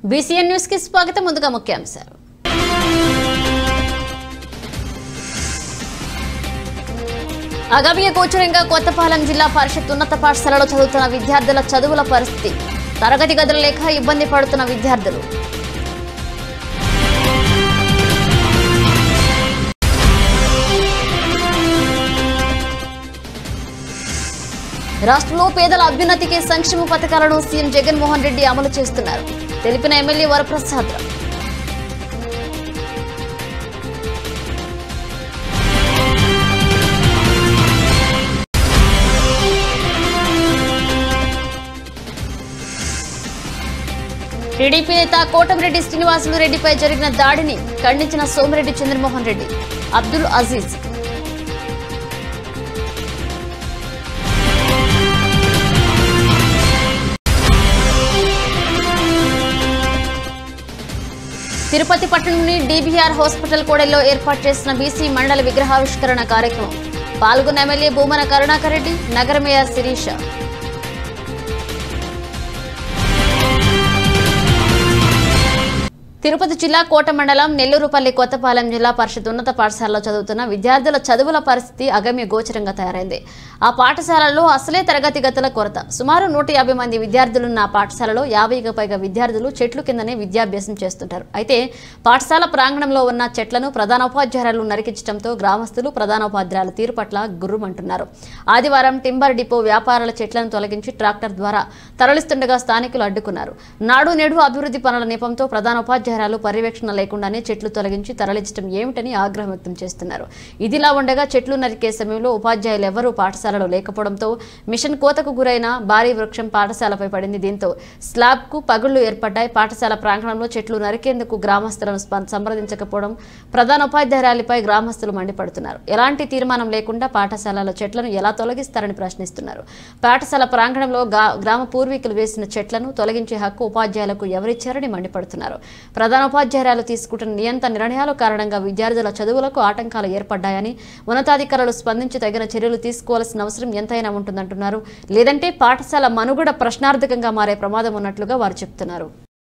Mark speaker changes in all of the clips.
Speaker 1: BCN news కి స్వాగతం ముందుగా ముఖ్యాంశాలు అగమ్య గోచరంగా కొత్తపాలెం జిల్లా పరిషత్ ఉన్నత పాఠశాలలో చదువుతున్న విద్యార్థుల చదువుల పరిస్థితి తరగతి గదులు లేక ఇబ్బంది పడుతున్న విద్యార్థులు రాష్ట్రంలో పేదల అభ్యున్నతికి సంక్షేమ పథకాలను సీఎం జగన్మోహన్ రెడ్డి అమలు చేస్తున్నారు తెలిపిన ఎమ్మెల్యే వరప్రసాద్ టీడీపీ నేత కోటమిరెడ్డి శ్రీనివాసులు రెడ్డిపై జరిగిన దాడిని ఖండించిన సోమిరెడ్డి చంద్రమోహన్ రెడ్డి అబ్దుల్ అజీజ్ తిరుపతి పట్టణంలోని డీబీఆర్ హాస్పిటల్ కోడెల్లో ఏర్పాటు చేసిన బీసీ మండల విగ్రహావిష్కరణ కార్యక్రమం పాల్గొన్న ఎమ్మెల్యే భూమన కరుణాకర్ రెడ్డి నగర మేయర్ శిరీష తిరుపతి జిల్లా కోట మండలం నెల్లూరుపల్లి కొత్తపాలెం జిల్లా పరిషత్ ఉన్నత పాఠశాలలో చదువుతున్న విద్యార్థుల చదువుల పరిస్థితి అగమ్య గోచరంగా తయారైంది ఆ పాఠశాలలో అసలే తరగతి గతుల కొరత సుమారు నూట యాభై మంది విద్యార్థులున్న ఆ పాఠశాలలో యాభైకి పైగా విద్యార్థులు చెట్లు కిందనే విద్యాభ్యాసం చేస్తుంటారు అయితే పాఠశాల ప్రాంగణంలో ఉన్న చెట్లను ప్రధానోపాధ్యాయులు నరికించడంతో గ్రామస్తులు ప్రధానోపాధ్యాయుల తీరు పట్ల గుర్రుమంటున్నారు ఆదివారం టింబర్ డిపో వ్యాపారాల చెట్లను తొలగించి ట్రాక్టర్ ద్వారా తరలిస్తుండగా స్థానికులు అడ్డుకున్నారు నాడు నేడు అభివృద్ధి పనుల నెపంతో ప్రధానోపాధ్యాయులు పర్యవేక్షణ లేకుండానే చెట్లు తొలగించి తరలించడం ఏమిటని ఆగ్రహం వ్యక్తం చేస్తున్నారు ఇదిలా ఉండగా చెట్లు నరికే సమయంలో ఉపాధ్యాయులు ఎవరూ పాఠశాలలో లేకపోవడంతో మిషన్ కోతకు గురైన భారీ వృక్షం పాఠశాలపై పడింది దీంతో స్లాబ్ కు పగుళ్లు ఏర్పడ్డాయి పాఠశాల ప్రాంగణంలో చెట్లు నరికేందుకు గ్రామస్తులను స్ప- సంప్రదించకపోవడం ప్రధాన ఉపాధ్యాయురాలిపై గ్రామస్తులు మండిపడుతున్నారు ఎలాంటి తీర్మానం లేకుండా పాఠశాలలో చెట్లను ఎలా తొలగిస్తారని ప్రశ్నిస్తున్నారు పాఠశాల ప్రాంగణంలో గా- గ్రామ పూర్వీకులు వేసిన చెట్లను తొలగించే హక్కు ఉపాధ్యాయులకు ఎవరిచ్చారని మండిపడుతున్నారు ప్రధాన ఉపాధ్యాయురాలు తీసుకుంటున్న నియంత నిర్ణయాల కారణంగా విద్యార్థుల చదువులకు ఆటంకాలు ఏర్పడ్డాయని ఉన్నతాధికారులు స్పందించి తగిన చర్యలు తీసుకోవాల్సిన అవసరం ఎంతైనా ఉంటుందంటున్నారు లేదంటే పాఠశాల మనుగడ ప్రశ్నార్థకంగా మారే ప్రమాదం ఉన్నట్లుగా వారు చెప్తున్నారు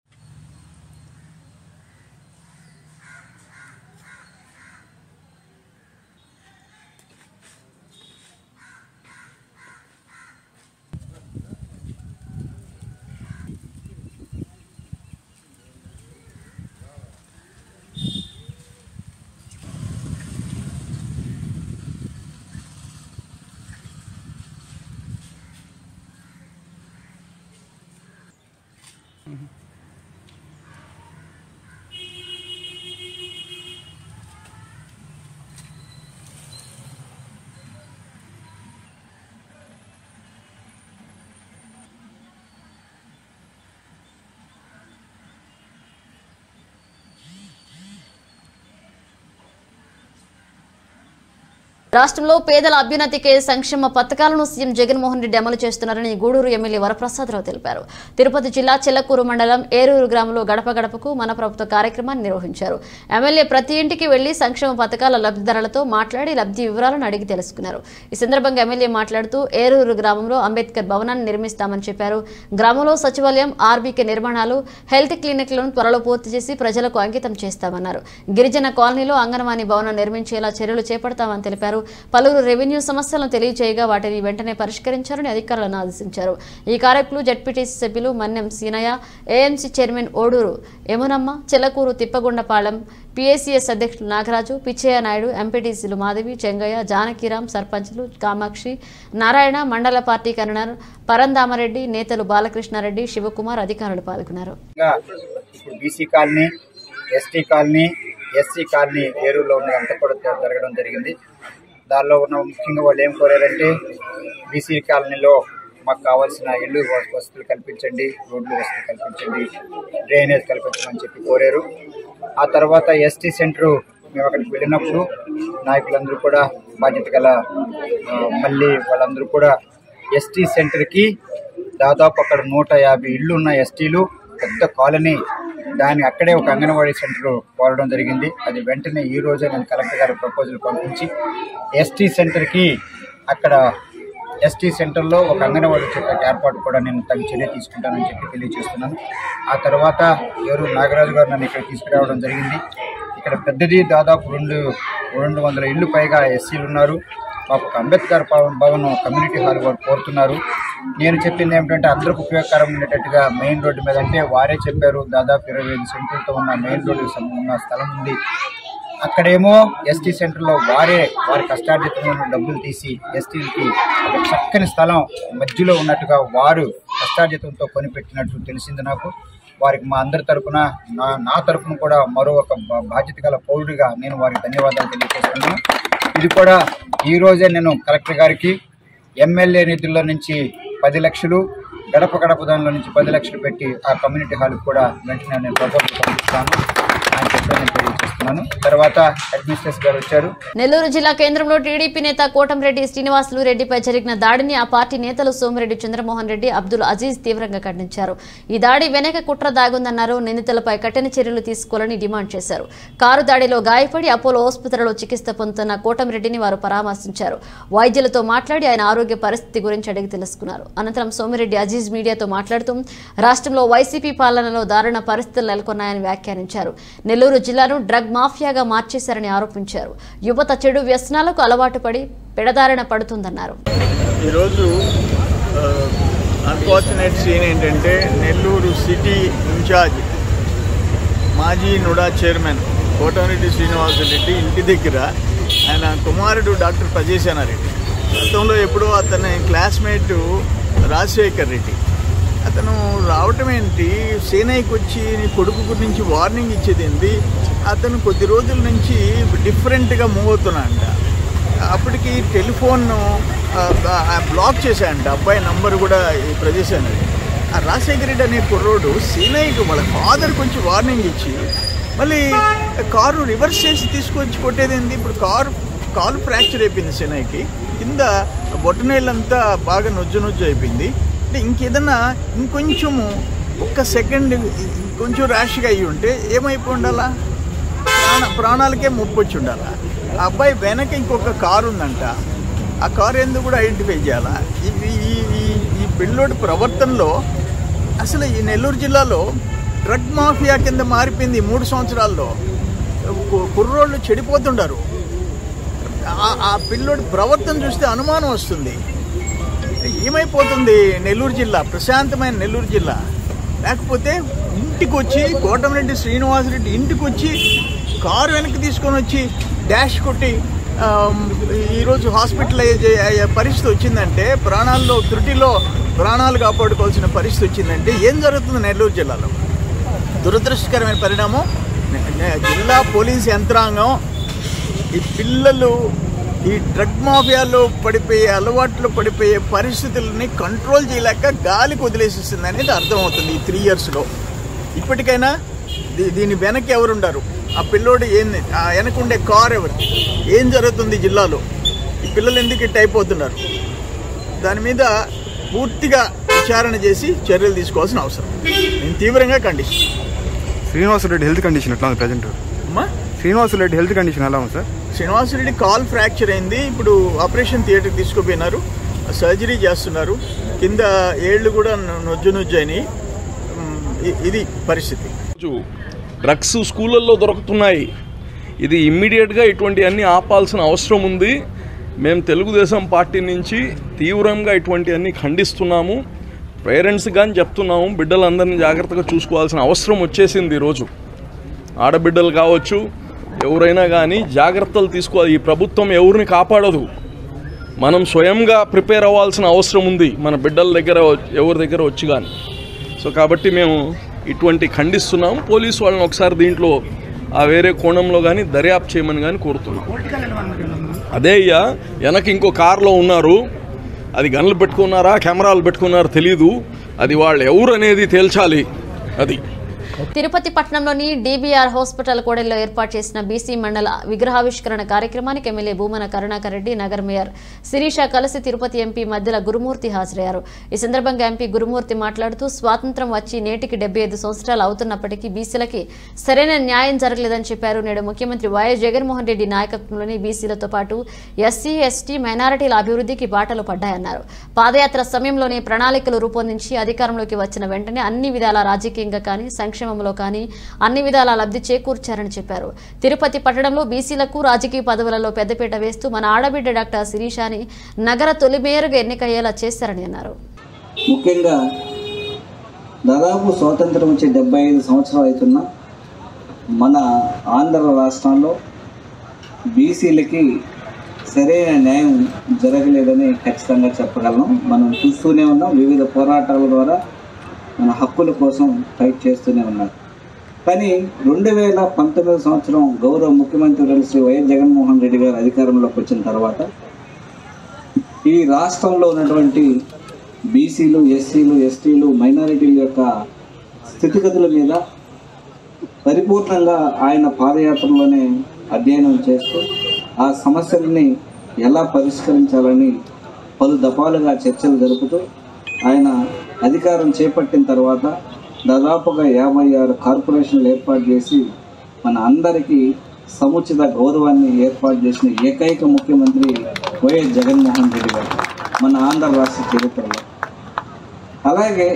Speaker 1: రాష్ట్రంలో పేదల అభ్యున్నతికి సంక్షేమ పథకాలను సీఎం జగన్మోహన్ రెడ్డి అమలు చేస్తున్నారని గూడూరు ఎమ్మెల్యే వరప్రసాదరావు తెలిపారు తిరుపతి జిల్లా చెల్లకూరు మండలం ఏరూరు గ్రామంలో గడప గడపకు మన ప్రభుత్వ కార్యక్రమాన్ని నిర్వహించారు ఎమ్మెల్యే ప్రతి ఇంటికి వెళ్లి సంక్షేమ పథకాల లబ్ధిదారులతో మాట్లాడి లబ్ధి వివరాలను అడిగి తెలుసుకున్నారు ఈ సందర్భంగా ఎమ్మెల్యే మాట్లాడుతూ ఏరూరు గ్రామంలో అంబేద్కర్ భవనాన్ని నిర్మిస్తామని చెప్పారు గ్రామంలో సచివాలయం ఆర్బీకే నిర్మాణాలు హెల్త్ క్లినిక్లను త్వరలో పూర్తి చేసి ప్రజలకు అంకితం చేస్తామన్నారు గిరిజన కాలనీలో అంగన్వాడీ భవనం నిర్మించేలా చర్యలు చేపడతామని తెలిపారు పలువురు రెవెన్యూ సమస్యలను తెలియజేయగా వాటిని వెంటనే పరిష్కరించారని అధికారులను ఆదేశించారు ఈ కార్యక్రమంలో జడ్పీటీసీ సభ్యులు Mannem Seenaiah AMC chairman Oduru Yamunamma Chellakuru Thippagundapalem PACS అధ్యక్షులు నాగరాజు పిచ్చయ్య నాయుడు ఎంపీటీసీలు మాధవి చెంగయ్య జానకిరాం సర్పంచ్లు కామాక్షి నారాయణ మండల పార్టీ కన్వీనర్ పరందామరెడ్డి నేతలు బాలకృష్ణారెడ్డి శివకుమార్ అధికారులు పాల్గొన్నారు
Speaker 2: ఇంకా ఇప్పుడు BC colony ST colony SC colony ఏరూరులో ఉన్నదంతా కూడా జ- జరగడం జరిగింది దానిలో ఉన్న ముఖ్యంగా వాళ్ళు ఏం కోరారంటే బీసీ కాలనీలో మాకు కావాల్సిన ఇల్లు వ- వసతులు కల్పించండి రోడ్లు వసతులు కల్పించండి డ్రైనేజ్ కల్పించమని చెప్పి కోరారు ఆ తర్వాత ఎస్టీ సెంటర్ మేము అక్కడికి వెళ్ళినప్పుడు నాయకులందరూ కూడా బాధ్యత గల ఆ, మళ్ళీ వాళ్ళందరూ కూడా ఎస్టీ సెంటర్కి దాదాపు అక్కడ నూట యాభై ఇళ్ళు ఉన్న ఎస్టీలు పెద్ద కాలనీ దాని అక్కడే ఒక అంగన్వాడీ సెంటర్ కోరడం జరిగింది అది వెంటనే ఈ రోజే నేను కలెక్టర్ గారి ప్రపోజల్ పంపించి ఎస్టీ సెంటర్కి అక్కడ ఎస్టీ సెంటర్లో ఒక అంగన్వాడీ చెట్ల ఏర్పాటు కూడా నేను తగు చర్య తీసుకుంటానని చెప్పి తెలియజేస్తున్నాను ఆ తర్వాత ఎవరు నాగరాజు గారు నన్ను ఇక్కడ తీసుకురావడం జరిగింది ఇక్కడ పెద్దది దాదాపు రెండు రెండు వందల ఇళ్ళు పైగా ఎస్సీలు ఉన్నారు మాకు ఒక అంబేద్కర్ భవన్ భవన్ కమ్యూనిటీ హాల్ వారు కోరుతున్నారు నేను చెప్పింది ఏమిటంటే అందరికి ఉపయోగకరం ఉండేటట్టుగా మెయిన్ రోడ్డు మీద అంటే వారే చెప్పారు దాదాపు ఇరవై ఐదు సెంట్లతో ఉన్న మెయిన్ రోడ్డు ఉన్న స్థలం ఉంది అక్కడేమో ఎస్టీ సెంటర్లో వారే వారి కష్టార్జితమైన డబ్బులు తీసి ఎస్టీలకి ఒక చక్కని స్థలం మధ్యలో ఉన్నట్టుగా వారు కష్టార్జితంతో కొనిపెట్టినట్టు తెలిసింది నాకు వారికి మా అందరి తరపున నా నా తరపున కూడా మరో ఒక బా- బాధ్యత గల పౌరుడిగా నేను వారికి ధన్యవాదాలు తెలియజేస్తున్నాను ఇది కూడా ఈ రోజే నేను కలెక్టర్ గారికి ఎమ్మెల్యే నిధుల్లో నుంచి పది లక్షలు గడప గడప దానిలో నుంచి పది లక్షలు పెట్టి ఆ కమ్యూనిటీ హాల్కి కూడా వెంటనే నేను ప్రపోజల్ పంపిస్తాను అని చెప్పి నేను తెలియజేస్తున్నాను తర్వాత అడ్మినిస్ట్రేటర్ గారు వచ్చారు
Speaker 1: నెల్లూరు జిల్లా కేంద్రంలో టీడీపీ నేత కోటంరెడ్డి శ్రీనివాసులు రెడ్డిపై జరిగిన దాడిని ఆ పార్టీ నేతలు సోమిరెడ్డి చంద్రమోహన్ రెడ్డి అబ్దుల్ అజీజ్ తీవ్రంగా ఖండించారు ఈ దాడి వెనక కుట్ర దాగుందన్నారు నిందితులపై కఠిన చర్యలు తీసుకోవాలని డిమాండ్ చేశారు కారు దాడిలో గాయపడి అపోలో ఆసుపత్రిలో చికిత్స పొందుతున్న కోటంరెడ్డిని వారు పరామర్శించారు వైద్యులతో మాట్లాడి ఆయన ఆరోగ్య పరిస్థితి గురించి అడిగి తెలుసుకున్నారు అనంతరం సోమిరెడ్డి అజీజ్ మీడియాతో మాట్లాడుతూ రాష్ట్రంలో వైసీపీ పాలనలో దారుణ పరిస్థితులు నెలకొన్నాయని వ్యాఖ్యానించారు నెల్లూరు జిల్లాను డ్రగ్ మాఫియాగా మార్చేశారని ఆరోపించారు యువత చెడు వ్యసనాలకు అలవాటు పడి పెడదారిన పడుతుందన్నారు
Speaker 3: ఈరోజు అన్ఫార్చునేట్ సీన్ ఏంటంటే నెల్లూరు సిటీ ఇన్ఛార్జ్ మాజీ నుడా చైర్మన్ కోటమిరెడ్డి శ్రీనివాసరెడ్డి ఇంటి దగ్గర ఆయన కుమారుడు డాక్టర్ ప్రజేశానారెడ్డి గతంలో ఎప్పుడో అతని క్లాస్మేట్ రాజశేఖర్ రెడ్డి అతను రావటం ఏంటి సేనైకి వచ్చి నీ కొడుకు గురించి వార్నింగ్ ఇచ్చేది ఏంటి అతను కొద్ది రోజుల నుంచి డిఫరెంట్గా మూవ్ అవుతున్నాడంట అప్పటికి టెలిఫోన్ ఆ, ఆ, బ్లాక్ చేశాడంట అబ్బాయి నంబర్ కూడా ఈ ప్రదేశాన్ని ఆ రాజశేఖర రెడ్డి అనే కుర్రోడు సీనయ్యకి వాళ్ళ ఫాదర్ కొంచెం వార్నింగ్ ఇచ్చి మళ్ళీ కారు రివర్స్ చేసి తీసుకొచ్చి కొట్టేది ఏంది ఇప్పుడు కారు కాలు ఫ్రాక్చర్ అయిపోయింది సీనయ్యకి కింద బొట్టనేళ్ళంతా బాగా నొజ్జు నొజ్జు అయిపోయింది అంటే ఇంకేదన్నా ఇంకొంచెము ఒక్క సెకండ్ కొంచెం ర్యాష్గా అయ్యి ఉంటే ఏమైపోయి ఉండాలా ప్రాణ ప్రాణాలకే ముప్పు వచ్చి ఉండాలా ఆ అబ్బాయి వెనక ఇంకొక కారు ఉందంట ఆ కారు ఎందుకు కూడా ఐడెంటిఫై చేయాలా ఈ ఈ ఈ- ఈ పిల్లోడి ప్రవర్తనలో అసలు ఈ నెల్లూరు జిల్లాలో డ్రగ్ మాఫియా కింద మారిపోయింది ఈ మూడు సంవత్సరాల్లో కు- కుర్రోళ్ళు చెడిపోతుండారు ఆ- ఆ పిల్లోడి ప్రవర్తన చూస్తే అనుమానం వస్తుంది ఏమైపోతుంది నెల్లూరు జిల్లా ప్రశాంతమైన నెల్లూరు జిల్లా లేకపోతే ఇంటికి వచ్చి కోటమిరెడ్డి శ్రీనివాసరెడ్డి ఇంటికి వచ్చి కారు వెనక్కి తీసుకొని వచ్చి డాష్ కొట్టి ఆమ్, ఈరోజు హాస్పిటలైజ్ అయ్యే పరిస్థితి వచ్చిందంటే ప్రాణాల్లో త్రుటిలో ప్రాణాలు కాపాడుకోవాల్సిన పరిస్థితి వచ్చిందంటే ఏం జరుగుతుంది నెల్లూరు జిల్లాలో దురదృష్టకరమైన పరిణామం నె- నె- జిల్లా పోలీస్ యంత్రాంగం ఈ పిల్లలు ఈ డ్రగ్ మాఫియాలో పడిపోయే అలవాట్లు పడిపోయే పరిస్థితులని కంట్రోల్ చేయలేక గాలికి వదిలేసేస్తుంది అనేది అర్థమవుతుంది ఈ త్రీ ఇయర్స్లో ఇప్పటికైనా దీ- దీని వెనక ఎవరుండారు ఆ పిల్లోడు ఏంది ఆ వెనకుండే కార్ ఎవరు ఏం జరుగుతుంది జిల్లాలో ఈ పిల్లలు ఎందుకు ఇట్ అయిపోతున్నారు దాని మీద పూర్తిగా విచారణ చేసి చర్యలు తీసుకోవాల్సిన అవసరం నేను తీవ్రంగా ఖండిస్తున్నాను
Speaker 4: శ్రీనివాసరెడ్డి హెల్త్ కండిషన్ ఎట్లా ఉంది ప్రజెంట్
Speaker 3: అమ్మా
Speaker 4: శ్రీనివాసరెడ్డి హెల్త్ కండిషన్ ఎలా ఉంది సార్
Speaker 3: శ్రీనివాసరెడ్డి కాల్ ఫ్రాక్చర్ అయింది ఇప్పుడు ఆపరేషన్ థియేటర్కి తీసుకుపోయినారు సర్జరీ చేస్తున్నారు కింద ఏళ్ళు కూడా నొ- నొజ్జు నొజ్జు అయినాయి ఉమ్, ఇ- ఇది పరిస్థితి
Speaker 5: రోజు డ్రగ్స్ స్కూళ్ళల్లో దొరుకుతున్నాయి ఇది ఇమ్మీడియట్గా ఇటువంటి అన్ని ఆపాల్సిన అవసరం ఉంది మేము తెలుగుదేశం పార్టీ నుంచి తీవ్రంగా ఇటువంటి అన్ని ఖండిస్తున్నాము పేరెంట్స్ కానీ చెప్తున్నాము బిడ్డలందరినీ జాగ్రత్తగా చూసుకోవాల్సిన అవసరం వచ్చేసింది ఈరోజు ఆడబిడ్డలు కావచ్చు ఎవరైనా కానీ జాగ్రత్తలు తీసుకోవాలి ఈ ప్రభుత్వం ఎవరిని కాపాడదు మనం స్వయంగా ప్రిపేర్ అవ్వాల్సిన అవసరం ఉంది మన బిడ్డల దగ్గర ఎవరి దగ్గర వచ్చి కానీ సో కాబట్టి మేము ఇటువంటి ఖండిస్తున్నాం పోలీసు వాళ్ళని ఒకసారి దీంట్లో ఆ వేరే కోణంలో కానీ దర్యాప్తు చేయమని కానీ కోరుతున్నాం అదే అయ్యా వెనక ఇంకో కారులో ఉన్నారు అది గన్లు పెట్టుకున్నారా కెమెరాలు పెట్టుకున్నారా తెలీదు అది వాళ్ళు ఎవరు అనేది తేల్చాలి అది
Speaker 1: తిరుపతి పట్టణంలోని డీబీఆర్ హాస్పిటల్ కోడెల్లో ఏర్పాటు చేసిన బీసీ మండల విగ్రహావిష్కరణ కార్యక్రమానికి ఎమ్మెల్యే భూమన కరుణాకర్ రెడ్డి నగర్ మేయర్ శిరీష కలిసి తిరుపతి ఎంపీ మధ్యల గురుమూర్తి హాజరయ్యారు ఈ సందర్భంగా ఎంపీ గురుమూర్తి మాట్లాడుతూ స్వాతంత్రం వచ్చి నేటికి డెబ్బై ఐదు సంవత్సరాలు అవుతున్నప్పటికీ బీసీలకి సరైన న్యాయం జరగలేదని చెప్పారు నేడు ముఖ్యమంత్రి వైఎస్ జగన్మోహన్ రెడ్డి నాయకత్వంలోని బీసీలతో పాటు ఎస్సీ ఎస్టీ మైనారిటీల అభివృద్ధికి బాటలు పడ్డాయన్నారు పాదయాత్ర సమయంలోనే ప్రణాళికలు రూపొందించి అధికారంలోకి వచ్చిన వెంటనే అన్ని విధాల రాజకీయంగా కానీ సంక్షేమంలో కానీ అన్ని విధాల లబ్ధి చేకూర్చారని చెప్పారు తిరుపతి పట్టణంలో బీసీలకు రాజకీయ పదవులలో పెద్దపీట వేస్తూ మన ఆడబిడ్డ డాక్టర్ శిరీషాని నగర తొలి మేయర్గా ఎన్నికయ్యేలా చేశారని అన్నారు
Speaker 6: ముఖ్యంగా దాదాపు స్వాతంత్రం వచ్చి డెబ్బై ఐదు సంవత్సరాలు అవుతున్న మన ఆంధ్ర రాష్ట్రంలో బీసీలకి సరైన న్యాయం జరగలేదని ఖచ్చితంగా చెప్పగలను మనం చూస్తూనే ఉన్నాం వివిధ పోరాటాల ద్వారా మన హక్కుల కోసం ఫైట్ చేస్తూనే ఉన్నారు కానీ రెండు వేల పంతొమ్మిది సంవత్సరం గౌరవ ముఖ్యమంత్రి శ్రీ వైఎస్ జగన్మోహన్ రెడ్డి గారు అధికారంలోకి వచ్చిన తర్వాత ఈ రాష్ట్రంలో ఉన్నటువంటి బీసీలు ఎస్సీలు ఎస్టీలు మైనారిటీల యొక్క స్థితిగతుల మీద పరిపూర్ణంగా ఆయన పాదయాత్రలోనే అధ్యయనం చేస్తూ ఆ సమస్యల్ని ఎలా పరిష్కరించాలని పలు దఫాలుగా చర్చలు జరుపుతూ ఆయన అధికారం చేపట్టిన తర్వాత దాదాపుగా యాభై ఆరు కార్పొరేషన్లు ఏర్పాటు చేసి మన అందరికీ సముచిత గౌరవాన్ని ఏర్పాటు చేసిన ఏకైక ముఖ్యమంత్రి వైఎస్ జగన్మోహన్ రెడ్డి గారు మన ఆంధ్ర రాష్ట్ర చరిత్రలో అలాగే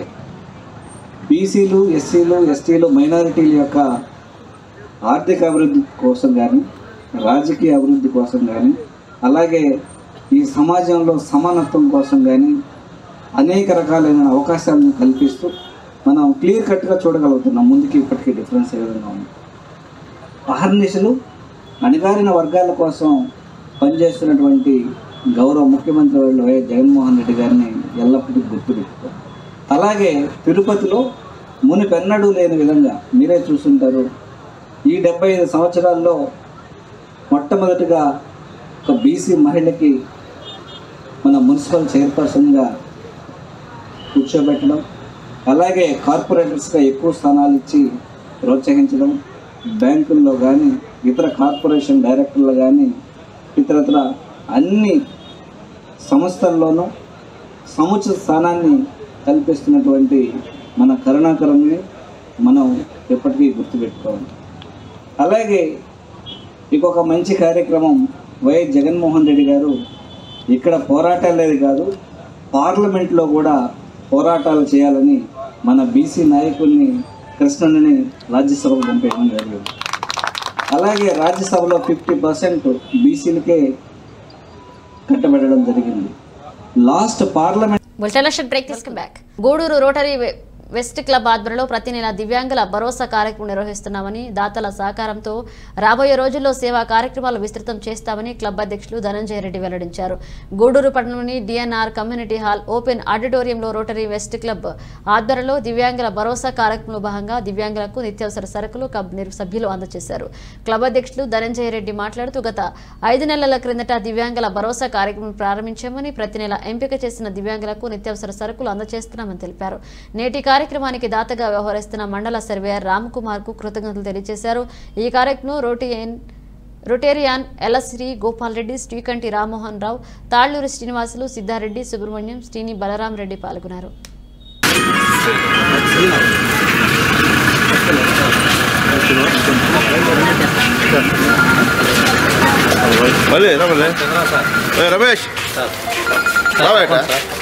Speaker 6: బీసీలు ఎస్సీలు ఎస్టీలు మైనారిటీల యొక్క ఆర్థిక అభివృద్ధి కోసం కానీ రాజకీయ అభివృద్ధి కోసం కానీ అలాగే ఈ సమాజంలో సమానత్వం కోసం కానీ అనేక రకాలైన అవకాశాలను కల్పిస్తూ మనం క్లియర్ కట్గా చూడగలుగుతున్నాం ముందుకి ఇప్పటికీ డిఫరెన్స్ ఏ విధంగా ఉంది అహర్నిశలు అణగారిన వర్గాల కోసం పనిచేస్తున్నటువంటి గౌరవ ముఖ్యమంత్రి వాళ్ళు వైఎస్ జగన్మోహన్ రెడ్డి గారిని ఎల్లప్పుడూ గుర్తుపెట్టుకోవాలి అలాగే తిరుపతిలో మునిపెన్నడూ లేని విధంగా మీరే చూస్తుంటారు ఈ డెబ్బై ఐదు సంవత్సరాల్లో మొట్టమొదటిగా ఒక బీసీ మహిళకి మన మున్సిపల్ చైర్పర్సన్గా కూర్చోబెట్టడం అలాగే కార్పొరేటర్స్గా ఎక్కువ స్థానాలు ఇచ్చి ప్రోత్సహించడం బ్యాంకుల్లో కానీ ఇతర కార్పొరేషన్ డైరెక్టర్లు కానీ ఇతరత్ర అన్ని సంస్థల్లోనూ సముచిత స్థానాన్ని కల్పిస్తున్నటువంటి మన కరుణాకరుణ్ణి మనం ఎప్పటికీ గుర్తుపెట్టుకోవాలి అలాగే ఇంకొక మంచి కార్యక్రమం వైఎస్ జగన్మోహన్ రెడ్డి గారు ఇక్కడ పోరాటాలేది కాదు పార్లమెంట్లో కూడా పోరాటాలు చేయాలని మన బీసీ నాయకుల్ని కృష్ణుని రాజ్యసభకు పంపేయడం జరిగింది అలాగే రాజ్యసభలో ఫిఫ్టీ పర్సెంట్ బీసీలకే కట్టబెట్టడం జరిగింది లాస్ట్ పార్లమెంట్
Speaker 1: బులెటిన్ బ్రేక్ తీసుకుని బ్యాక్ గూడూరు రోటరీ వె- వెస్ట్ క్లబ్ ఆధ్వర్యంలో ప్రతి నెల దివ్యాంగుల భరోసా కార్యక్రమం నిర్వహిస్తున్నామని దాతల సహకారంతో రాబోయే రోజుల్లో సేవా కార్యక్రమాలు విస్తృతం చేస్తామని క్లబ్ అధ్యక్షులు ధనంజయ రెడ్డి వెల్లడించారు గూడూరు పట్టణంలోని డిఎన్ఆర్ కమ్యూనిటీ హాల్ ఓపెన్ ఆడిటోరియంలో రోటరీ వెస్ట్ క్లబ్ ఆధ్వర్యంలో దివ్యాంగుల భరోసా కార్యక్రమంలో భాగంగా దివ్యాంగులకు నిత్యావసర సరుకులు క్లబ్ నిర్- సభ్యులు అందజేశారు క్లబ్ అధ్యక్షులు ధనంజయ రెడ్డి మాట్లాడుతూ గత ఐదు నెలల క్రిందట దివ్యాంగుల భరోసా కార్యక్రమం ప్రారంభించామని ప్రతి నెల ఎంపిక చేసిన దివ్యాంగులకు నిత్యావసర సరుకులు అందజేస్తున్నామని తెలిపారు నేటి కార్యక్రమానికి దాతగా వ్యవహరిస్తున్న మండల సర్వేయర్ రామ్ కుమార్ కు కృతజ్ఞతలు తెలియజేశారు ఈ కార్యక్రమం రోటియన్ రొటేరియాన్ ఎలశ్రీ గోపాల్ రెడ్డి శ్రీకంటి రామ్మోహన్ రావు తాళ్లూరి శ్రీనివాసులు సిద్ధారెడ్డి సుబ్రహ్మణ్యం శ్రీని బలరాం రెడ్డి పాల్గొన్నారు
Speaker 7: మళ్ళీ రా మళ్ళీ ఏ, రమేష్ రా బయట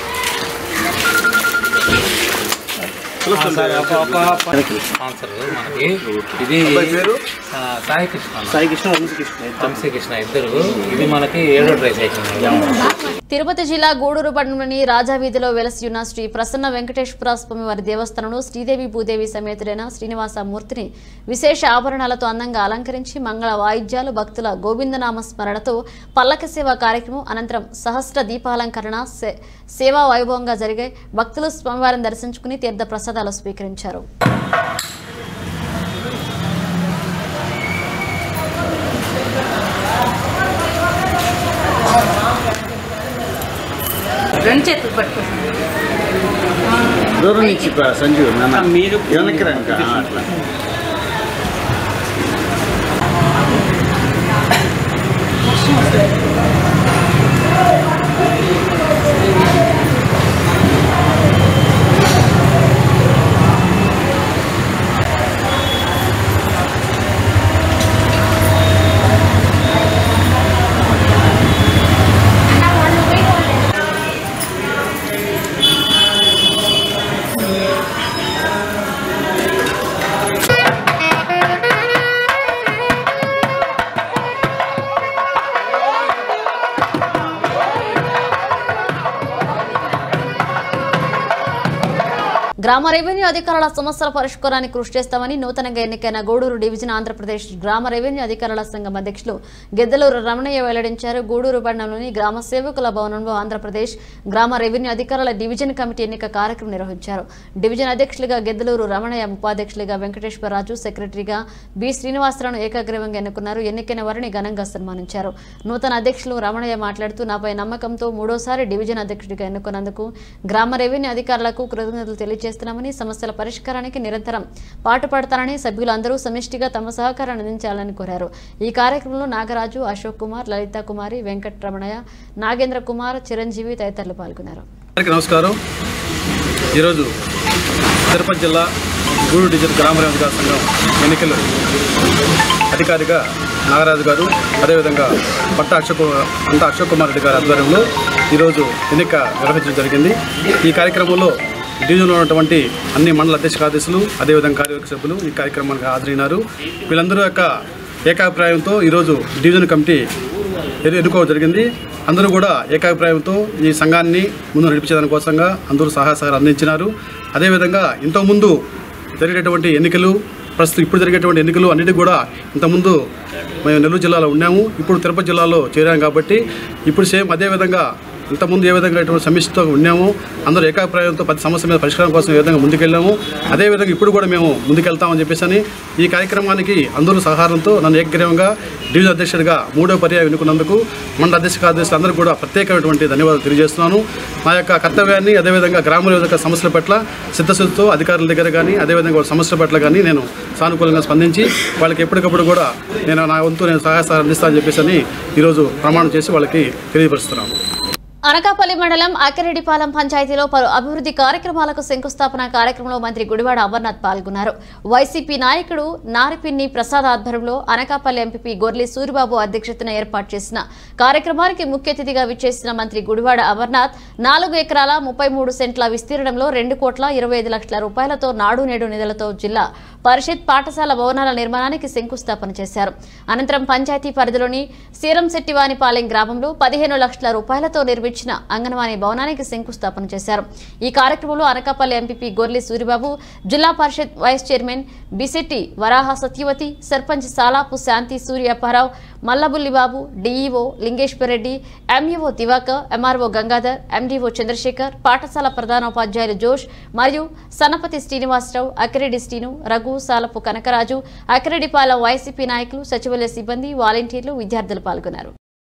Speaker 8: స్పాన్సర్ మనకి ఇది ఆ, సాయి కృష్ణ సాయి కృష్ణ వంశీ కృష్ణ ఇద్దరు ఇది మనకి ఏడో ట్రై సైకిల్
Speaker 1: తిరుపతి జిల్లా గూడూరు పట్టణంలోని రాజావీధిలో వెలసి ఉన్న శ్రీ ప్రసన్న వెంకటేశ్వర స్వామి వారి దేవస్థానంలో శ్రీదేవి భూదేవి సమేతుడైన శ్రీనివాస మూర్తిని విశేష ఆభరణాలతో అందంగా అలంకరించి మంగళ వాయిద్యాలు భక్తుల గోవిందనామ స్మరణతో పల్లక సేవ కార్యక్రమం అనంతరం సహస్ర దీపాలంకరణ సే- సేవా వైభవంగా జరిగాయి భక్తులు స్వామివారిని దర్శించుకుని తీర్థ ప్రసాదాలు స్వీకరించారు
Speaker 9: రెండు చేతులు పట్టుకోండి
Speaker 7: దూరం నుంచి ప- సంజు నాన్న మీరు వెనక్కి రండి ఆ, అట్లా
Speaker 1: గ్రామ రెవెన్యూ అధికారుల సమస్యల పరిష్కారానికి కృషి చేస్తామని నూతనంగా ఎన్నికైన గూడూరు డివిజన్ ఆంధ్రప్రదేశ్ గ్రామ రెవెన్యూ అధికారుల సంఘం అధ్యక్షులు గెద్దలూరు రమణయ్య వెల్లడించారు గూడూరు పట్టణంలోని గ్రామ సేవకుల భవనంలో ఆంధ్రప్రదేశ్ గ్రామ రెవెన్యూ అధికారుల డివిజన్ కమిటీ ఎన్నిక కార్యక్రమం నిర్వహించారు డివిజన్ అధ్యక్షులుగా గెద్దలూరు రమణయ్య ఉపాధ్యక్షులుగా వెంకటేశ్వరరాజు సెక్రటరీగా బి శ్రీనివాసరావును ఏకాగ్రీవంగా ఎన్నుకున్నారు ఎన్నికైన వారిని ఘనంగా సన్మానించారు నూతన అధ్యక్షులు రమణయ్య మాట్లాడుతూ నాపై నమ్మకంతో మూడోసారి డివిజన్ అధ్యక్షుడిగా ఎన్నుకున్నందుకు గ్రామ రెవెన్యూ అధికారులకు కృతజ్ఞతలు తెలియజేస్తున్నామని సమస్యల పరిష్కారానికి నిరంతరం పాటుపడతానని సభ్యులందరూ సమిష్టిగా తమ సహకారాన్ని అందించాలని కోరారు ఈ కార్యక్రమంలో నాగరాజు అశోక్ కుమార్ లలిత కుమారి వెంకట రమణయ్య నాగేంద్ర కుమార్ చిరంజీవి తదితరులు పాల్గొన్నారు
Speaker 9: అందరికీ నమస్కారం ఈరోజు తిరుపతి జిల్లా గూడూరు డివిజన్ గ్రామ అధికార సంఘం ఎన్నికలు అధికారిగా నాగరాజు గారు అదేవిధంగా పట్ట అశోక్ పంట అశోక్ కుమార్ రెడ్డి గారి ఆధ్వర్యంలో ఈరోజు ఎన్నిక నిర్వహించడం జరిగింది ఈ కార్యక్రమంలో డివిజన్లో ఉన్నటువంటి అన్ని మండల అధ్యక్ష కార్యదర్శులు అదేవిధంగా కార్యవర్గ సభ్యులు ఈ కార్యక్రమానికి హాజరైనారు వీళ్ళందరూ యొక్క ఏకాభిప్రాయంతో ఈరోజు డివిజన్ కమిటీ ఎన్ను- ఎన్నుకోవడం జరిగింది అందరూ కూడా ఏకాభిప్రాయంతో ఈ సంఘాన్ని ముందు నడిపించేదాని కోసంగా అందరూ సహాయ సహకారం అందించినారు అదేవిధంగా ఇంతకుముందు జరిగేటువంటి ఎన్నికలు ప్రస్తుతం ఇప్పుడు జరిగేటువంటి ఎన్నికలు అన్నిటికీ కూడా ఇంతకుముందు మేము నెల్లూరు జిల్లాలో ఉన్నాము ఇప్పుడు తిరుపతి జిల్లాలో చేరాము కాబట్టి ఇప్పుడు సేమ్ అదేవిధంగా ఇంతకుముందు ఏ విధంగా ఇటువంటి సమస్యతో ఉన్నామో అందరూ ఏకాభిప్రాయంతో ప్రతి సమస్య మీద పరిష్కారం కోసం ఏ విధంగా ముందుకెళ్ళాము అదేవిధంగా ఇప్పుడు కూడా మేము ముందుకెళ్తామని చెప్పేసి అని ఈ కార్యక్రమానికి అందరూ సహకారంతో నన్ను ఏకగ్రీవంగా డివిజన్ అధ్యక్షుడిగా మూడో పర్యాయం ఎన్నుకున్నందుకు మండల అధ్యక్ష కార్యదర్శులు అందరూ కూడా ప్రత్యేకమైనటువంటి ధన్యవాదాలు తెలియజేస్తున్నాను నా యొక్క కర్తవ్యాన్ని అదేవిధంగా గ్రామ యొక్క సమస్యల పట్ల సిద్ధశుద్ధితో అధికారుల దగ్గర కానీ అదేవిధంగా వాళ్ళ సమస్యల పట్ల కానీ నేను సానుకూలంగా స్పందించి వాళ్ళకి ఎప్పటికప్పుడు కూడా నేను నా వంతు నేను సహాయ సహకారం అందిస్తానని చెప్పేసి అని ఈరోజు ప్రమాణం చేసి వాళ్ళకి తెలియపరుస్తున్నాను
Speaker 1: అనకాపల్లి మండలం అక్కిరెడ్డిపాలెం పంచాయతీలో పలు అభివృద్ధి కార్యక్రమాలకు శంకుస్థాపన కార్యక్రమంలో మంత్రి గుడివాడ అమర్నాథ్ పాల్గొన్నారు వైసీపీ నాయకుడు నారిపిన్ని ప్రసాద్ ఆధ్వర్యంలో అనకాపల్లి ఎంపీ గొర్లి సూరిబాబు అధ్యక్షతన ఏర్పాటు చేసిన కార్యక్రమానికి ముఖ్య అతిథిగా విచ్చేసిన మంత్రి గుడివాడ అమర్నాథ్ నాలుగు ఎకరాల ముప్పై మూడు సెంట్ల విస్తీర్ణంలో రెండు కోట్ల ఇరవై ఐదు లక్షల రూపాయలతో నాడు నేడు నిధులతో జిల్లా పరిషత్ పాఠశాల భవనాల నిర్మాణానికి శంకుస్థాపన చేశారు అనంతరం పంచాయతీ పరిధిలోని సీరంశెట్టివానిపాలెం గ్రామంలో పదిహేను లక్షల రూపాయలతో నిర్మించిన అంగన్వాడీ భవనానికి శంకుస్థాపన చేశారు ఈ కార్యక్రమంలో Anakapalli MP Gorli Suribabu Zilla Parishad vice chairman Bisetti Varaha Satyavathi sarpanch Salapu Shanti Suryapparao Mallabullibabu DEO Lingeswarareddy MEO Diwakar MRO Gangadhar MDO Chandrasekhar పాఠశాల ప్రధానోపాధ్యాయులు జోష్ మరియు సనపతి శ్రీనివాసరావు అక్కిరెడ్డి శ్రీను రఘు సాలపు కనకరాజు అక్కిరెడ్డిపాలెం వైసీపీ నాయకులు సచివాలయ సిబ్బంది వాలంటీర్లు విద్యార్థులు పాల్గొన్నారు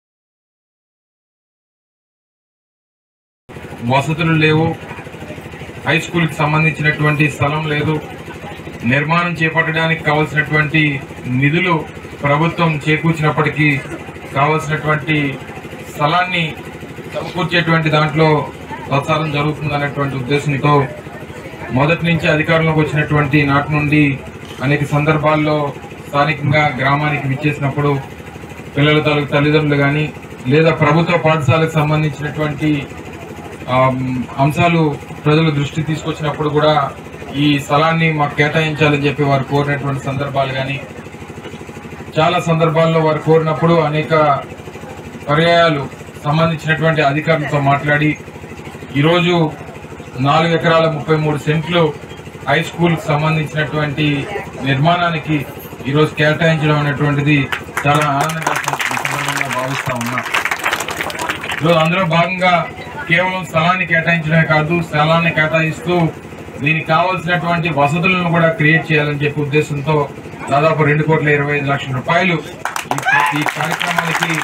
Speaker 10: వసతులు లేవు హై స్కూల్కి సంబంధించినటువంటి స్థలం లేదు నిర్మాణం చేపట్టడానికి కావలసినటువంటి నిధులు ప్రభుత్వం చేకూర్చినప్పటికీ కావలసినటువంటి స్థలాన్ని సమకూర్చేటువంటి దాంట్లో ప్రచారం జరుగుతుందనేటువంటి ఉద్దేశంతో మొదటి నుంచి అధికారంలోకి వచ్చినటువంటి నాటి నుండి అనేక సందర్భాల్లో స్థానికంగా గ్రామానికి విచ్చేసినప్పుడు పిల్లల తాలూకు తల్లిదండ్రులు కానీ లేదా ప్రభుత్వ పాఠశాలకు సంబంధించినటువంటి ఆ, అంశాలు ప్రజల దృష్టి తీసుకొచ్చినప్పుడు కూడా ఈ స్థలాన్ని మాకు కేటాయించాలని చెప్పి వారు కోరినటువంటి సందర్భాలు కానీ చాలా సందర్భాల్లో వారు కోరినప్పుడు అనేక పర్యాయాలు సంబంధించినటువంటి అధికారులతో మాట్లాడి ఈరోజు నాలుగు ఎకరాల ముప్పై మూడు సెంట్లు హై స్కూల్కి సంబంధించినటువంటి నిర్మాణానికి ఈరోజు కేటాయించడం అనేటువంటిది చాలా ఆనందంగా ఈ సందర్భంగా భావిస్తా ఉన్నా ఈరోజు అందులో భాగంగా కేవలం స్థలాన్ని కేటాయించడమే కాదు స్థలాన్ని కేటాయిస్తూ దీనికి కావాల్సినటువంటి వసతులను కూడా క్రియేట్ చేయాలని చెప్పి ఉద్దేశంతో దాదాపు రెండు కోట్ల ఇరవై ఐదు లక్షల రూపాయలు ఈ- ఈ కార్యక్రమానికి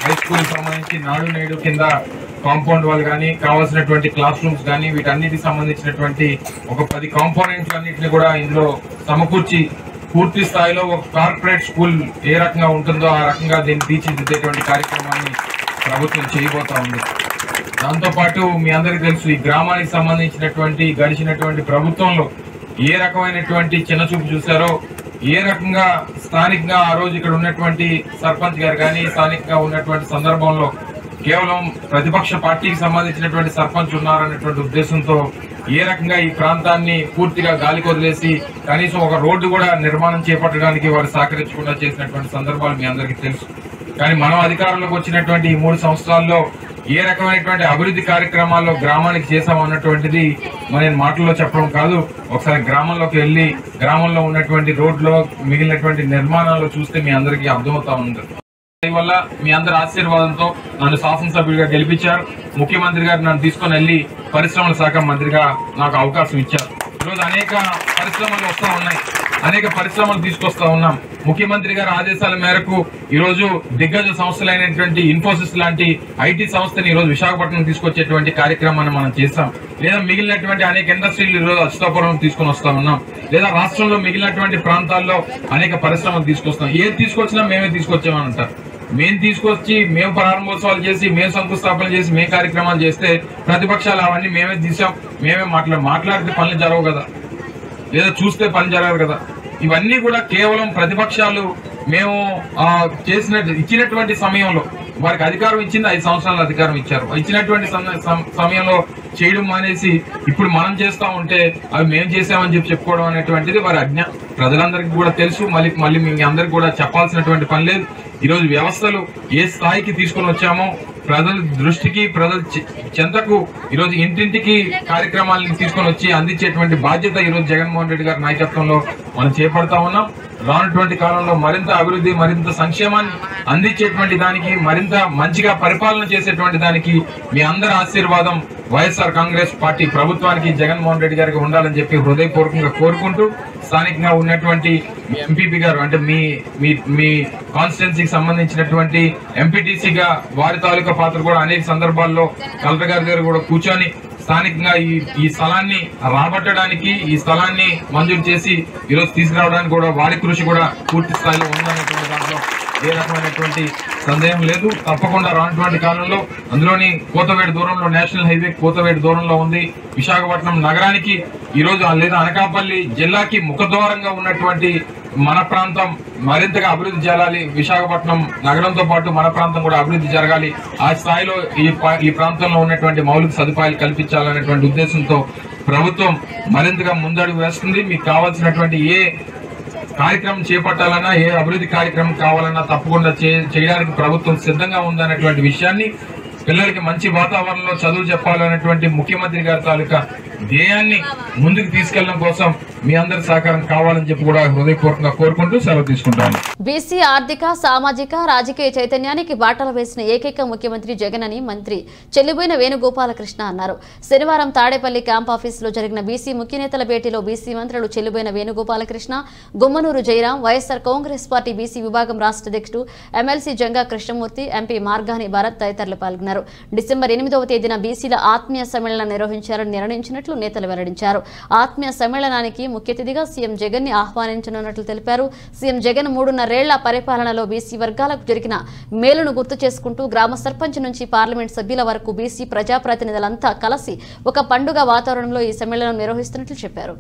Speaker 10: హై స్కూల్ సంబంధించి నాడు నేడు కింద కాంపౌండ్ వాళ్ళు కానీ కావాల్సినటువంటి క్లాస్ రూమ్స్ కానీ వీటన్నిటికి సంబంధించినటువంటి ఒక పది కాంపోనెంట్స్ అన్నింటిని కూడా ఇందులో సమకూర్చి పూర్తి స్థాయిలో ఒక కార్పొరేట్ స్కూల్ ఏ రకంగా ఉంటుందో ఆ రకంగా దీన్ని తీర్చిదిద్దేటువంటి కార్యక్రమాన్ని ప్రభుత్వం చేయబోతా ఉంది దాంతో పాటు మీ అందరికీ తెలుసు ఈ గ్రామానికి సంబంధించినటువంటి గడిచినటువంటి ప్రభుత్వంలో ఏ రకమైనటువంటి చిన్నచూపు చూశారో ఏ రకంగా స్థానికంగా ఆ రోజు ఇక్కడ ఉన్నటువంటి సర్పంచ్ గారు కానీ స్థానికంగా ఉన్నటువంటి సందర్భంలో కేవలం ప్రతిపక్ష పార్టీకి సంబంధించినటువంటి సర్పంచ్ ఉన్నారనేటువంటి ఉద్దేశంతో ఏ రకంగా ఈ ప్రాంతాన్ని పూర్తిగా గాలికి వదిలేసి కనీసం ఒక రోడ్డు కూడా నిర్మాణం చేపట్టడానికి వారు సహకరించకుండా చేసినటువంటి సందర్భాలు మీ అందరికీ తెలుసు కానీ మనం అధికారంలోకి వచ్చినటువంటి ఈ మూడు సంవత్సరాల్లో ఏ రకమైనటువంటి అభివృద్ధి కార్యక్రమాల్లో గ్రామానికి చేశాం అన్నటువంటిది మన నేను మాటల్లో చెప్పడం కాదు ఒకసారి గ్రామంలోకి వెళ్ళి గ్రామంలో ఉన్నటువంటి రోడ్లో మిగిలినటువంటి నిర్మాణాలు చూస్తే మీ అందరికీ అర్థమవుతా ఉంది వల్ల మీ అందరి ఆశీర్వాదంతో నన్ను శాసనసభ్యుడిగా గెలిపించారు ముఖ్యమంత్రి గారు నన్ను తీసుకొని వెళ్ళి పరిశ్రమల శాఖ మంత్రిగా నాకు అవకాశం ఇచ్చారు ఈరోజు అనేక పరిశ్రమలు వస్తూ ఉన్నాయి అనేక పరిశ్రమలు తీసుకొస్తా ఉన్నాం ముఖ్యమంత్రి గారి ఆదేశాల మేరకు ఈ రోజు దిగ్గజ సంస్థలైనటువంటి ఇన్ఫోసిస్ లాంటి ఐటీ సంస్థని ఈ రోజు విశాఖపట్నం తీసుకొచ్చేటువంటి కార్యక్రమాన్ని మనం చేస్తాం లేదా మిగిలినటువంటి అనేక ఇండస్ట్రీలు ఈ రోజు అచ్యుతాపురం తీసుకొని వస్తా ఉన్నాం లేదా రాష్ట్రంలో మిగిలినటువంటి ప్రాంతాల్లో అనేక పరిశ్రమలు తీసుకొస్తాం ఏది తీసుకొచ్చినా మేమే తీసుకొచ్చామని అంటారు మేము తీసుకొచ్చి మేము ప్రారంభోత్సవాలు చేసి మేము శంకుస్థాపన చేసి మేము కార్యక్రమాలు చేస్తే ప్రతిపక్షాలు అవన్నీ మేమే తీసాం మేమే మాట్లా మాట్లాడితే పనులు జరగవు కదా లేదా చూస్తే పని జరగదు కదా ఇవన్నీ కూడా కేవలం ప్రతిపక్షాలు మేము ఆ, చేసిన ఇచ్చినటువంటి సమయంలో వారికి అధికారం ఇచ్చింది ఐదు సంవత్సరాల అధికారం ఇచ్చారు ఇచ్చినటువంటి సమ- సమ- సమయంలో చేయడం మానేసి ఇప్పుడు మనం చేస్తా ఉంటే అవి మేము చేసామని చెప్పి చెప్పుకోవడం అనేటువంటిది వారి అజ్ఞా ప్రజలందరికీ కూడా తెలుసు మళ్ళీ మళ్ళీ మీ అందరికి కూడా చెప్పాల్సినటువంటి పని లేదు ఈరోజు వ్యవస్థలు ఏ స్థాయికి తీసుకొని వచ్చామో ప్రజల దృష్టికి ప్రజల చె- చెంతకు ఈరోజు ఇంటింటికి కార్యక్రమాలను తీసుకొని వచ్చి అందించేటువంటి బాధ్యత ఈరోజు జగన్మోహన్ రెడ్డి గారి నాయకత్వంలో మనం చేపడతా ఉన్నాం రానటువంటి కాలంలో మరింత అభివృద్ధి మరింత సంక్షేమాన్ని అందించేటువంటి దానికి మరింత మంచిగా పరిపాలన చేసేటువంటి దానికి మీ అందరి ఆశీర్వాదం వైఎస్ఆర్ కాంగ్రెస్ పార్టీ ప్రభుత్వానికి జగన్మోహన్ రెడ్డి గారికి ఉండాలని చెప్పి హృదయపూర్వకంగా కోరుకుంటూ స్థానికంగా ఉన్నటువంటి మీ ఎంపీపీ గారు అంటే మీ మీ మీ కాన్స్టిట్యున్సీకి సంబంధించినటువంటి ఎంపీటీసీగా వారి తాలూకా పాత్ర కూడా అనేక సందర్భాల్లో కలెక్టర్ గారి దగ్గర కూడా కూర్చొని స్థానికంగా ఈ ఈ స్థలాన్ని రాబట్టడానికి ఈ స్థలాన్ని మంజూరు చేసి ఈరోజు తీసుకురావడానికి కూడా వారి కృషి కూడా పూర్తి స్థాయిలో ఉందనేటువంటి దాంట్లో ఏ రకమైనటువంటి సందేహం లేదు తప్పకుండా రానటువంటి కాలంలో అందులోని కోతవేడు దూరంలో నేషనల్ హైవే కోతవేడు దూరంలో ఉంది విశాఖపట్నం నగరానికి ఈ రోజు లేదా అనకాపల్లి జిల్లాకి ముఖద్వారంగా ఉన్నటువంటి మన ప్రాంతం మరింతగా అభివృద్ధి జరగాలి విశాఖపట్నం నగరంతో పాటు మన ప్రాంతం కూడా అభివృద్ధి జరగాలి ఆ స్థాయిలో ఈ పా- ఈ ప్రాంతంలో ఉన్నటువంటి మౌలిక సదుపాయాలు కల్పించాలనేటువంటి ఉద్దేశంతో ప్రభుత్వం మరింతగా ముందడుగు వేస్తుంది మీకు కావాల్సినటువంటి ఏ కార్యక్రమం చేపట్టాలన్నా ఏ అభివృద్ధి కార్యక్రమం కావాలన్నా తప్పకుండా చే- చేయడానికి ప్రభుత్వం సిద్ధంగా ఉందనేటువంటి విషయాన్ని పిల్లలకి మంచి వాతావరణంలో చదువు చెప్పాలనేటువంటి ముఖ్యమంత్రి గారి తాలూకా ధ్యేయాన్ని ముందుకు తీసుకెళ్లడం కోసం మీ అందరి సహకారం కావాలని చెప్పి కూడా హృదయపూర్వకంగా కోరుకుంటూ సెలవు తీసుకుంటాను
Speaker 1: బీసీ ఆర్థిక సామాజిక రాజకీయ చైతన్యానికి బాటలు వేసిన ఏకైక ముఖ్యమంత్రి జగన్ అని మంత్రి చెల్లిబోయిన వేణుగోపాలకృష్ణ అన్నారు శనివారం తాడేపల్లి క్యాంప్ ఆఫీసులో జరిగిన బీసీ ముఖ్య నేతల భేటీలో బీసీ మంత్రులు Chelluboina Venugopalakrishna Gummanur Jayaram YSR Congress party BC విభాగం రాష్ట్ర అధ్యక్షుడు ఎమ్మెల్సీ జంగా కృష్ణమూర్తి ఎంపీ మార్గాని భరత్ తదితరులు పాల్గొన్నారు డిసెంబర్ ఎనిమిదవ తేదీన బీసీల ఆత్మీయ సమ్మేళనం నిర్వహించారని నిర్ణయించినట్లు నేతలు వెల్లడించారు ఆత్మీయ సమ్మేళనానికి ముఖ్య అతిథిగా సీఎం జగన్ ని ఆహ్వానించనున్నట్లు తెలిపారు సీఎం జగన్ మూడున్నరేళ్ల పరిపాలనలో బీసీ వర్గాలకు జరిగిన మేలును గుర్తు చేసుకుంటూ గ్రామ సర్పంచ్ నుంచి పార్లమెంట్ సభ్యుల వరకు బీసీ ప్రజాప్రతినిధులంతా కలిసి ఒక పండుగ వాతావరణంలో ఈ సమ్మేళనం నిర్వహిస్తున్నట్లు చెప్పారు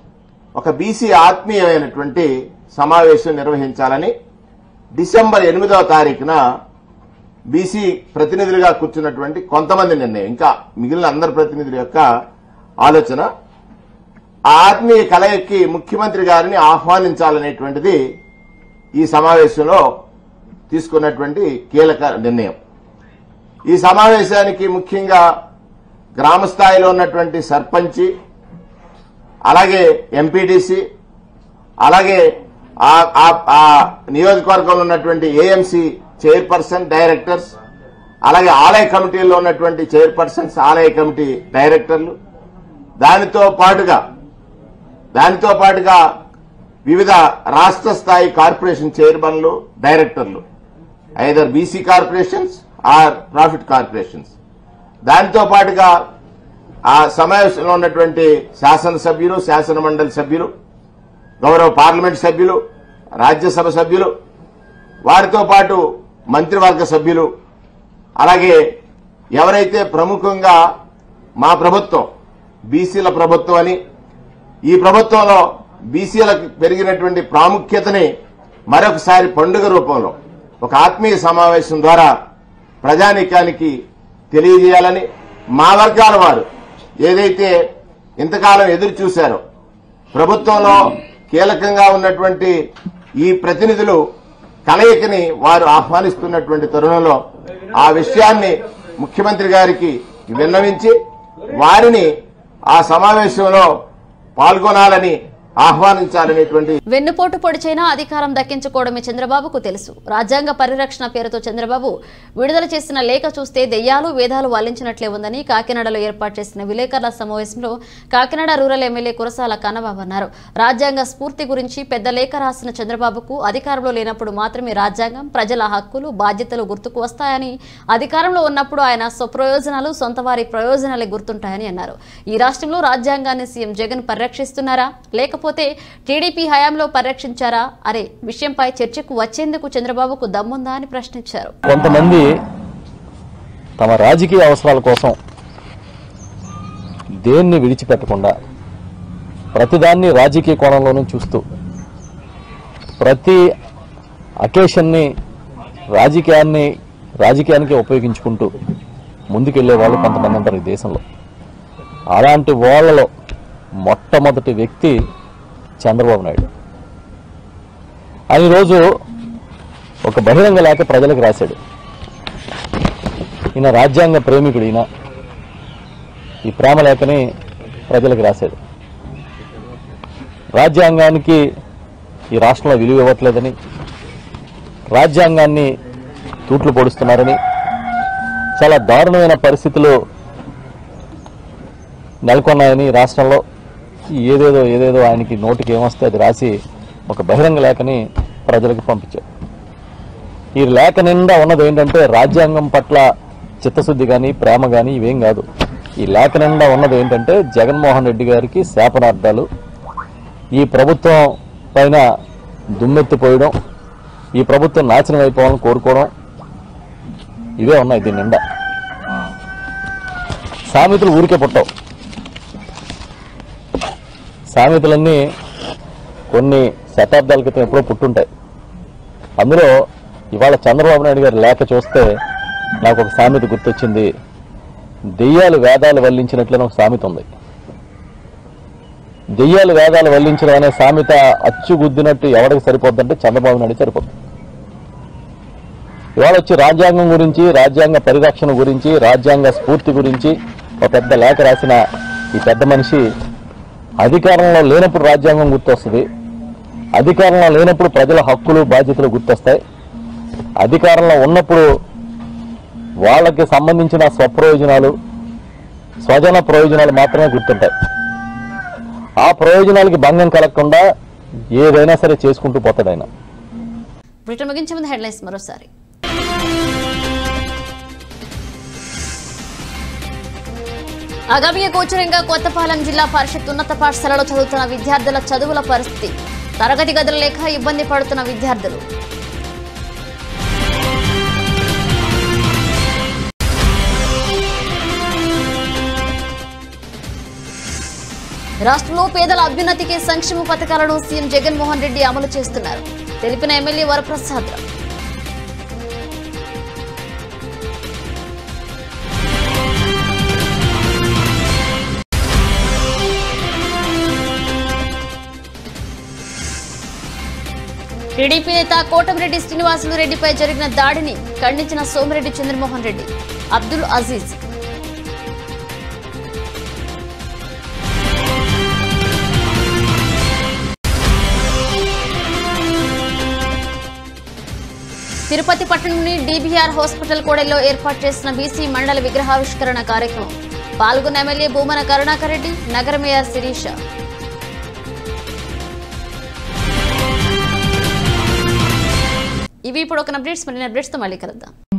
Speaker 11: ఒక బీసీ ఆత్మీయమైనటువంటి సమావేశం నిర్వహించాలని డిసెంబర్ ఎనిమిదవ తారీఖున బీసీ ప్రతినిధులుగా కూర్చున్నటువంటి కొంతమంది నిర్ణయం ఇంకా మిగిలిన అందరి ప్రతినిధుల యొక్క ఆలోచన ఆ ఆత్మీయ కలయికి ముఖ్యమంత్రి గారిని ఆహ్వానించాలనేటువంటిది ఈ సమావేశంలో తీసుకున్నటువంటి కీలక నిర్ణయం ఈ సమావేశానికి ముఖ్యంగా గ్రామ స్థాయిలో ఉన్నటువంటి సర్పంచి అలాగే ఎంపీటీసీ అలాగే ఆ- ఆ- ఆ నియోజకవర్గంలో ఉన్నటువంటి ఏఎంసీ చైర్పర్సన్ డైరెక్టర్స్ అలాగే ఆలయ కమిటీలో ఉన్నటువంటి చైర్పర్సన్స్ ఆలయ కమిటీ డైరెక్టర్లు దానితో పాటుగా దానితో పాటుగా వివిధ రాష్ట్ర స్థాయి కార్పొరేషన్ చైర్మన్లు డైరెక్టర్లు either BC corporations or profit corporations దాంతో పాటుగా ఆ సమావేశంలో ఉన్నటువంటి శాసనసభ్యులు శాసన మండలి సభ్యులు గౌరవ పార్లమెంట్ సభ్యులు రాజ్యసభ సభ్యులు వారితో పాటు మంత్రివర్గ సభ్యులు అలాగే ఎవరైతే ప్రముఖంగా మా ప్రభుత్వం బీసీల ప్రభుత్వం అని ఈ ప్రభుత్వంలో బీసీలకు పెరిగినటువంటి ప్రాముఖ్యతని మరొకసారి పండుగ రూపంలో ఒక ఆత్మీయ సమావేశం ద్వారా ప్రజానీకానికి తెలియజేయాలని మా వర్గాల వారు ఏదైతే ఇంతకాలం ఎదురు చూశారో ప్రభుత్వంలో కీలకంగా ఉన్నటువంటి ఈ ప్రతినిధులు కలయికని వారు ఆహ్వానిస్తున్నటువంటి తరుణంలో ఆ విషయాన్ని ముఖ్యమంత్రి గారికి విన్నవించి వారిని ఆ సమావేశంలో పాల్గొనాలని ఆహ్వానించాలనేటువంటి
Speaker 1: వెన్నుపోటు పొడిచైనా అధికారం దక్కించుకోవడమే చంద్రబాబుకు తెలుసు రాజ్యాంగ పరిరక్షణ పేరుతో చంద్రబాబు విడుదల చేసిన లేఖ చూస్తే దెయ్యాలు వేదాలు వాలించినట్లే ఉందని కాకినాడలో ఏర్పాటు చేసిన విలేకరుల సమావేశంలో కాకినాడ రూరల్ ఎమ్మెల్యే కురసాల కన్నబాబు అన్నారు రాజ్యాంగ స్ఫూర్తి గురించి పెద్ద లేఖ రాసిన చంద్రబాబుకు అధికారంలో లేనప్పుడు మాత్రమే రాజ్యాంగం ప్రజల హక్కులు బాధ్యతలు గుర్తుకు వస్తాయని అధికారంలో ఉన్నప్పుడు ఆయన స్వప్రయోజనాలు సొంత వారి ప్రయోజనాలే గుర్తుంటాయని అన్నారు ఈ రాష్ట్రంలో రాజ్యాంగాన్ని సీఎం జగన్ పరిరక్షిస్తున్నారా లేకపోతే టీడీపీ హయాంలో పరిరక్షించారా అరే విషయంపై చర్చకు వచ్చేందుకు చంద్రబాబుకు దమ్ముందా అని ప్రశ్నించారు
Speaker 12: కొంతమంది తమ రాజకీయ అవసరాల కోసం దేన్ని విడిచిపెట్టకుండా ప్రతిదాన్ని రాజకీయ కోణంలోనూ చూస్తూ ప్రతి అకేషన్ని రాజకీయాన్ని రాజకీయానికి ఉపయోగించుకుంటూ ముందుకెళ్లే వాళ్ళు కొంతమంది ఉంటారు ఈ దేశంలో అలాంటి వాళ్ళలో మొట్టమొదటి వ్యక్తి చంద్రబాబు నాయుడు ఆయన ఈరోజు ఒక బహిరంగ లేఖ ప్రజలకు రాశాడు ఈయన రాజ్యాంగ ప్రేమికుడు ఈయన ఈ ప్రేమ లేఖని ప్రజలకు రాశాడు రాజ్యాంగానికి ఈ రాష్ట్రంలో విలువ ఇవ్వట్లేదని రాజ్యాంగాన్ని తూట్లు పొడుస్తున్నారని చాలా దారుణమైన పరిస్థితులు నెలకొన్నాయని ఈ రాష్ట్రంలో ఏదేదో ఏదేదో ఆయనకి నోటికి ఏమొస్తే అది రాసి ఒక బహిరంగ లేఖని ప్రజలకు పంపించారు ఈ లేఖ నిండా ఉన్నది ఏంటంటే రాజ్యాంగం పట్ల చిత్తశుద్ధి కానీ ప్రేమ కానీ ఇవేం కాదు ఈ లేఖ నిండా ఉన్నది ఏంటంటే జగన్మోహన్ రెడ్డి గారికి శాపనార్థాలు ఈ ప్రభుత్వం పైన దుమ్మెత్తిపోయడం ఈ ప్రభుత్వం నాశనం అయిపోవాలని కోరుకోవడం ఇవే ఉన్నాయి దీని నిండా సామెతలు ఊరికే పుట్టవు సామెతలన్నీ కొన్ని శతాబ్దాల క్రితం ఎప్పుడో పుట్టుంటాయి అందులో ఇవాళ చంద్రబాబు నాయుడు గారి లేఖ చూస్తే నాకు ఒక సామెత గుర్తొచ్చింది దెయ్యాలు వేదాలు వల్లించినట్లనే ఒక సామెత ఉంది దెయ్యాలు వేదాలు వల్లించడం అనే సామెత అచ్చుగుద్దినట్టు ఎవరికి సరిపోద్దంటే చంద్రబాబు నాయుడు సరిపోద్ది ఇవాళ వచ్చి రాజ్యాంగం గురించి రాజ్యాంగ పరిరక్షణ గురించి రాజ్యాంగ స్ఫూర్తి గురించి ఒక పెద్ద లేఖ రాసిన ఈ పెద్ద మనిషి అధికారంలో లేనప్పుడు రాజ్యాంగం గుర్తొస్తుంది అధికారంలో లేనప్పుడు ప్రజల హక్కులు బాధ్యతలు గుర్తొస్తాయి అధికారంలో ఉన్నప్పుడు వాళ్ళకి సంబంధించిన స్వప్రయోజనాలు స్వజన ప్రయోజనాలు మాత్రమే గుర్తుంటాయి ఆ ప్రయోజనాలకి భంగం కలగకుండా ఏదైనా సరే చేసుకుంటూ పోతాడు ఆయన
Speaker 1: బ్రిటన్ ముగించే ముందు హెడ్లైన్స్ మరోసారి అగమ్య గోచరంగా కొత్తపాలెం జిల్లా పరిషత్ ఉన్నత పాఠశాలలో చదువుతున్న విద్యార్థుల చదువుల పరిస్థితి తరగతి గదులు లేక ఇబ్బంది పడుతున్న విద్యార్థులు రాష్ట్రంలో పేదల అభ్యున్నతికి సంక్షేమ పథకాలను సీఎం జగన్మోహన్ రెడ్డి అమలు చేస్తున్నారు తెలిపిన ఎమ్మెల్యే వరప్రసాద్ టీడీపీ నేత కోటమిరెడ్డి శ్రీనివాసులు రెడ్డిపై జరిగిన దాడిని ఖండించిన సోమిరెడ్డి చంద్రమోహన్ రెడ్డి అబ్దుల్ అజీజ్ తిరుపతి పట్టణంలోని డీబీఆర్ హాస్పిటల్ కోడెల్లో ఏర్పాటు చేసిన బీసీ మండల విగ్రహావిష్కరణ కార్యక్రమం పాల్గొన్న ఎమ్మెల్యే భూమన కరుణాకర్ రెడ్డి నగర మేయర్ శిరీష ఇవి ఇప్పుడు ఒక అప్డేట్స్ మరిన్ని అప్డేట్స్తో మళ్ళీ కలుద్దాం